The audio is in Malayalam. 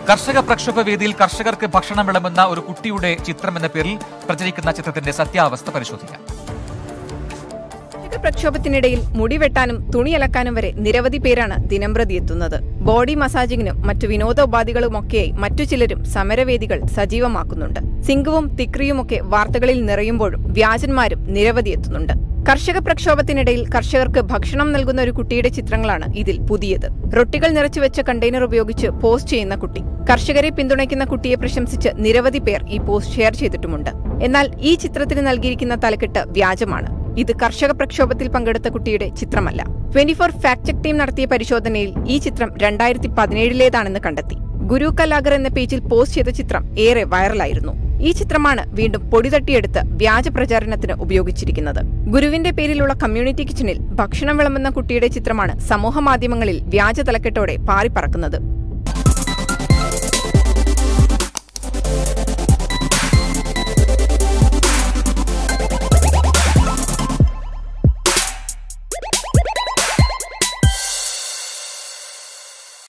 കർഷക പ്രക്ഷോഭ വേദിയിൽ കർഷകർക്ക് ഭക്ഷണം വിളമ്പുന്ന ഒരു കുട്ടിയുടെ ചിത്രം എന്ന പേരിൽ പ്രചരിക്കുന്ന ചിത്രത്തിന്റെ സത്യാവസ്ഥ പരിശോധിക്കാം കർഷക പ്രക്ഷോഭത്തിനിടയിൽ മുടി വെട്ടാനും തുണി അലക്കാനും വരെ നിരവധി പേരാണ് ദിനംപ്രതി എത്തുന്നത് ബോഡി മസാജിങ്ങിനും മറ്റു വിനോദോപാധികളുമൊക്കെയായി മറ്റു ചിലരും സമരവേദികൾ സജീവമാക്കുന്നുണ്ട് സിംഗുവും തിക്രിയുമൊക്കെ വാർത്തകളിൽ നിറയുമ്പോഴും വ്യാജന്മാരും നിരവധി എത്തുന്നുണ്ട് കർഷക പ്രക്ഷോഭത്തിനിടയിൽ കർഷകർക്ക് ഭക്ഷണം നൽകുന്ന ഒരു കുട്ടിയുടെ ചിത്രങ്ങളാണ് ഇതിൽ പുതിയത് റൊട്ടികൾ നിറച്ചു വെച്ച കണ്ടെയ്നർ ഉപയോഗിച്ച് പോസ്റ്റ് ചെയ്യുന്ന കുട്ടി കർഷകരെ പിന്തുണയ്ക്കുന്ന കുട്ടിയെ പ്രശംസിച്ച് നിരവധി പേർ ഈ പോസ്റ്റ് ഷെയർ ചെയ്തിട്ടുമുണ്ട് എന്നാൽ ഈ ചിത്രത്തിന് നൽകിയിരിക്കുന്ന തലക്കെട്ട് വ്യാജമാണ് ഇത് കർഷക പ്രക്ഷോഭത്തിൽ പങ്കെടുത്ത കുട്ടിയുടെ ചിത്രമല്ല twenty four fact check team നടത്തിയ പരിശോധനയിൽ ഈ ചിത്രം രണ്ടായിരത്തി പതിനേഴിലേതാണെന്ന് കണ്ടെത്തി ഗുരു കലാഗർ എന്ന പേജിൽ പോസ്റ്റ് ചെയ്ത ചിത്രം ഏറെ വൈറലായിരുന്നു ഈ ചിത്രമാണ് വീണ്ടും പൊടി തട്ടിയെടുത്ത് വ്യാജ പ്രചാരണത്തിന് ഉപയോഗിച്ചിരിക്കുന്നത് ഗുരുവിന്റെ പേരിലുള്ള കമ്മ്യൂണിറ്റി കിച്ചണിൽ ഭക്ഷണം വിളമ്പുന്ന കുട്ടിയുടെ ചിത്രമാണ് സമൂഹ മാധ്യമങ്ങളിൽ വ്യാജ തലക്കെട്ടോടെ പാറിപ്പറക്കുന്നത്